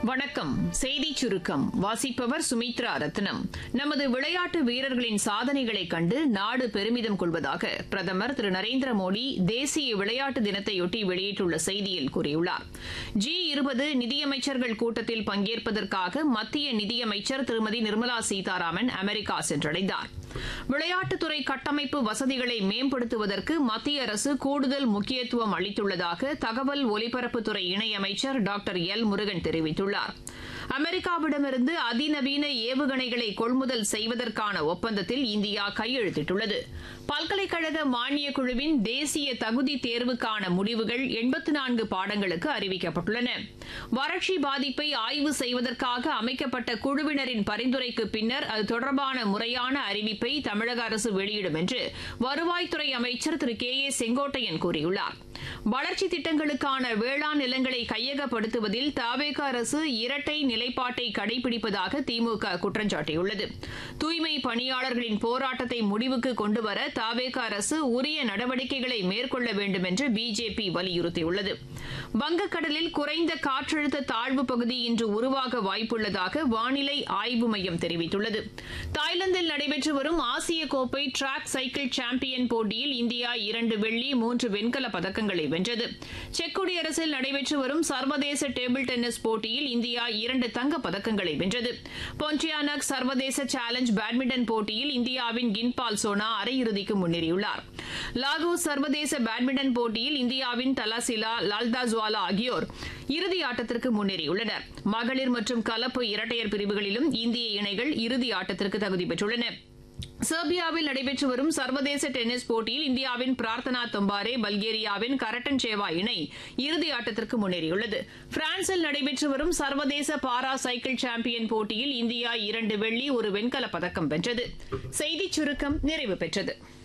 வணக்கம் செய்தி சுருக்கம் வாசிப்பவர் சுமித்ரா ரத்னம் நமது விளையாட்டு வீரர்களின் சாதனைகளை கண்டு நாடு பெருமிதம் கொள்வதாக பிரதமர் திரு நரேந்திர மோடி தேசிய விளையாட்டு தினத்தையொட்டி வெளியிட்டுள்ள செய்தியில் கூறியுள்ளார் ஜி இருபது நிதியமைச்சர்கள் கூட்டத்தில் பங்கேற்பதற்காக மத்திய நிதியமைச்சர் திருமதி நிர்மலா சீதாராமன் அமெரிக்கா சென்றடைந்தார் விளையாட்டுத்துறை கட்டமைப்பு வசதிகளை மேம்படுத்துவதற்கு மத்திய அரசு கூடுதல் முக்கியத்துவம் அளித்துள்ளதாக தகவல் ஒலிபரப்புத்துறை இணையமைச்சர் டாக்டர் எல் முருகன் தெரிவித்துள்ளார் அமெரிக்காவிடமிருந்து அதிநவீன ஏவுகணைகளை கொள்முதல் செய்வதற்கான ஒப்பந்தத்தில் இந்தியா கையெழுத்திட்டுள்ளது பல்கலைக்கழக மானியக் குழுவின் தேசிய தகுதி தேர்வுக்கான முடிவுகள் எண்பத்து நான்கு பாடங்களுக்கு அறிவிக்கப்பட்டுள்ளன வறட்சி பாதிப்பை ஆய்வு செய்வதற்காக அமைக்கப்பட்ட குழுவினரின் பரிந்துரைக்கு பின்னர் அது தொடர்பான முறையான அறிவிப்பை தமிழக அரசு வெளியிடும் என்று வருவாய்த்துறை அமைச்சர் திரு கே ஏ செங்கோட்டையன் கூறியுள்ளார் வளர்ச்சி திட்டங்களுக்கான வேளாண் நிலங்களை கையகப்படுத்துவதில் தாவேக அரசு இரட்டை நிலைப்பாட்டை கடைபிடிப்பதாக திமுக குற்றம் சாட்டியுள்ளது தூய்மை பணியாளர்களின் போராட்டத்தை முடிவுக்கு கொண்டுவர தாவேக அரசு உரிய நடவடிக்கைகளை மேற்கொள்ள வேண்டும் என்று பிஜேபி வலியுறுத்தியுள்ளது வங்கக்கடலில் குறைந்த காற்றழுத்த தாழ்வு பகுதி இன்று உருவாக வாய்ப்புள்ளதாக வானிலை ஆய்வு மையம் தெரிவித்துள்ளது தாய்லாந்தில் நடைபெற்று வரும் ஆசிய கோப்பை டிராக் சைக்கிள் சாம்பியன் போட்டியில் இந்தியா இரண்டு வெள்ளி மூன்று வெண்கல பதக்கங்களை வென்றது செக் குடியரசில் நடைபெற்று வரும் சர்வதேச டேபிள் டென்னிஸ் போட்டியில் இந்தியா இரண்டு தங்கப் பதக்கங்களை வென்றது பொன்டியானக் சர்வதேச சேலஞ்ச் பேட்மிண்டன் போட்டியில் இந்தியாவின் கின்பால் சோனா அரையிறுதிக்கு முன்னேறியுள்ளார் லாகோஸ் சர்வதேச பேட்மிண்டன் போட்டியில் இந்தியாவின் தலாசிலா லால்தா ஜுவாலா ஆகியோர் இறுதி ஆட்டத்திற்கு முன்னேறியுள்ளனர் மகளிர் மற்றும் கலப்பு இரட்டையர் பிரிவுகளிலும் இந்திய இணைகள் இறுதி ஆட்டத்திற்கு தகுதி பெற்றுள்ளன செர்பியாவில் நடைபெற்று வரும் சர்வதேச டென்னிஸ் போட்டியில் இந்தியாவின் பிரார்த்தனா தொம்பாரே பல்கேரியாவின் கரட்டன் சேவா இணை இறுதி ஆட்டத்திற்கு முன்னேறியுள்ளது பிரான்சில் நடைபெற்று வரும் சர்வதேச பாரா சைக்கிள் சாம்பியன் போட்டியில் இந்தியா இரண்டு வெள்ளி ஒரு வெண்கலப் பதக்கம் வென்றது செய்திச் சுருக்கம் நிறைவு பெற்றது